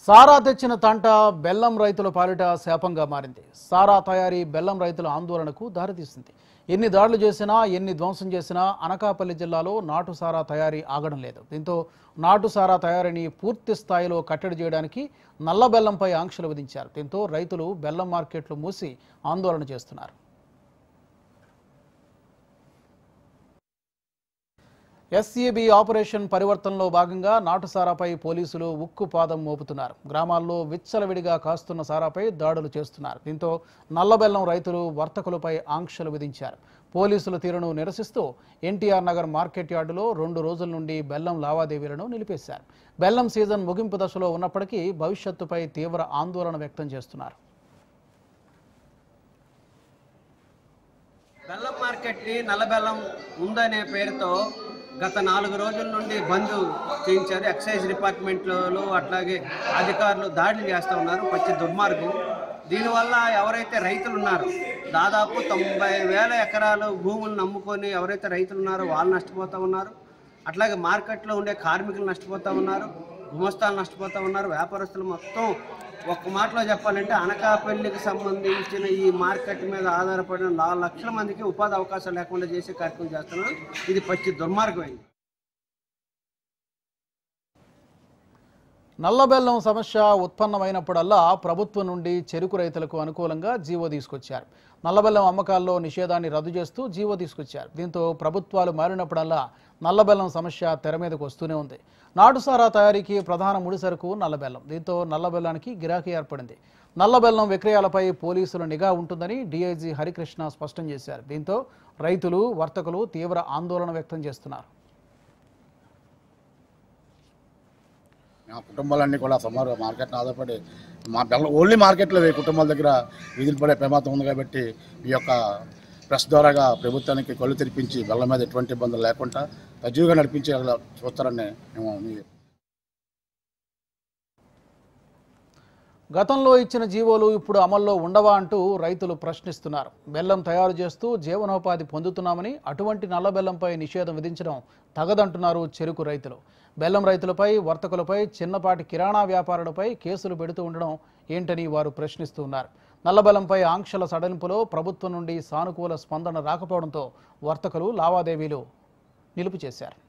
సారా తెచ్చిన తంట బెల్లం రైతుల పాలిట శాపంగా మారింది సారా తయారీ బెల్లం రైతుల ఆందోళనకు దారితీసింది ఎన్ని దాడులు చేసినా ఎన్ని ధ్వంసం చేసినా అనకాపల్లి జిల్లాలో నాటు సారా తయారీ ఆగడం లేదు దీంతో నాటు సారా తయారీని పూర్తి స్థాయిలో కట్టడి చేయడానికి నల్ల బెల్లంపై ఆంక్షలు విధించారు దీంతో రైతులు బెల్లం మార్కెట్లు మూసి ఆందోళన చేస్తున్నారు ఎస్సీబీ ఆపరేషన్ పరివర్తనలో భాగంగా నాటు సారాపై పోలీసులు ఉక్కు పాదం మోపుతున్నారు గ్రామాల్లో విచ్చలవిడిగా కాస్తున్న సారాపై దాడులు చేస్తున్నారు దీంతో నల్లబెల్లం రైతులు వర్తకులపై ఆంక్షలు విధించారు పోలీసుల తీరును నిరసిస్తూ ఎన్టీఆర్ నగర్ మార్కెట్ యార్డులో రెండు రోజుల నుండి బెల్లం లావాదేవీలను నిలిపేశారు బెల్లం సీజన్ ముగింపు దశలో ఉన్నప్పటికీ భవిష్యత్తుపై తీవ్ర ఆందోళన వ్యక్తం చేస్తున్నారు బెల్లం మార్కెట్ని నల్ల బెల్లం ఉందనే పేరుతో గత నాలుగు రోజుల నుండి బంద్ చేయించారు ఎక్సైజ్ డిపార్ట్మెంట్లో అట్లాగే అధికారులు దాడులు చేస్తూ ఉన్నారు పచ్చి దుర్మార్గం దీనివల్ల ఎవరైతే రైతులు ఉన్నారో దాదాపు తొంభై వేల ఎకరాలు భూములు నమ్ముకొని ఎవరైతే రైతులు ఉన్నారో వాళ్ళు నష్టపోతూ ఉన్నారు అట్లాగే మార్కెట్లో ఉండే కార్మికులు నష్టపోతూ ఉన్నారు గుమస్తాలు నష్టపోతూ ఉన్నారు వ్యాపారస్తులు మొత్తం ఒక్క మాటలో చెప్పాలంటే అనకాపల్లికి సంబంధించిన ఈ మార్కెట్ మీద ఆధారపడిన నాలుగు లక్షల మందికి ఉపాధి అవకాశాలు లేకుండా చేసే కార్యక్రమం చేస్తున్నారు ఇది పచ్చి దుర్మార్గమైంది నల్లబెల్లం సమస్య ఉత్పన్నమైనప్పుడల్లా ప్రభుత్వం నుండి చెరుకు రైతులకు అనుకూలంగా జీవో తీసుకొచ్చారు నల్లబెల్లం అమ్మకాల్లో నిషేధాన్ని రద్దు చేస్తూ జీవో తీసుకొచ్చారు దీంతో ప్రభుత్వాలు మారినప్పుడల్లా నల్లబెల్లం సమస్య తెర మీదకు వస్తూనే ఉంది నాటుసారా తయారీకి ప్రధాన ముడిసరుకు నల్లబెల్లం దీంతో నల్లబెల్లానికి గిరాకీ ఏర్పడింది నల్లబెల్లం విక్రయాలపై పోలీసుల నిఘా ఉంటుందని డీఐజీ హరికృష్ణ స్పష్టం చేశారు దీంతో రైతులు వర్తకులు తీవ్ర ఆందోళన వ్యక్తం చేస్తున్నారు మా కుటుంబాలన్నీ కూడా సుమారు మార్కెట్ ఆధారపడి మా బెల్ల ఓన్లీ మార్కెట్లో ఈ కుటుంబాల దగ్గర వీధులు పడే ప్రమాదం ఉంది కాబట్టి ఈ యొక్క ప్రెస్ ద్వారాగా ప్రభుత్వానికి కళ్ళు తెరిపించి బెల్లం మీద ఎటువంటి ఇబ్బందులు లేకుండా సజీవంగా నడిపించే చూస్తారని మేము మీ గతంలో ఇచ్చిన జీవోలు ఇప్పుడు అమల్లో ఉండవా అంటూ రైతులు ప్రశ్నిస్తున్నారు బెల్లం తయారు చేస్తూ జీవనోపాధి పొందుతున్నామని అటువంటి నల్ల బెల్లంపై నిషేధం విధించడం తగదంటున్నారు చెరుకు రైతులు బెల్లం రైతులపై వర్తకులపై చిన్నపాటి కిరాణా వ్యాపారులపై కేసులు పెడుతూ ఉండడం ఏంటని వారు ప్రశ్నిస్తూ ఉన్నారు నల్లబెల్లంపై ఆంక్షల సడలింపులో ప్రభుత్వం నుండి సానుకూల స్పందన రాకపోవడంతో వర్తకులు లావాదేవీలు నిలుపు చేశారు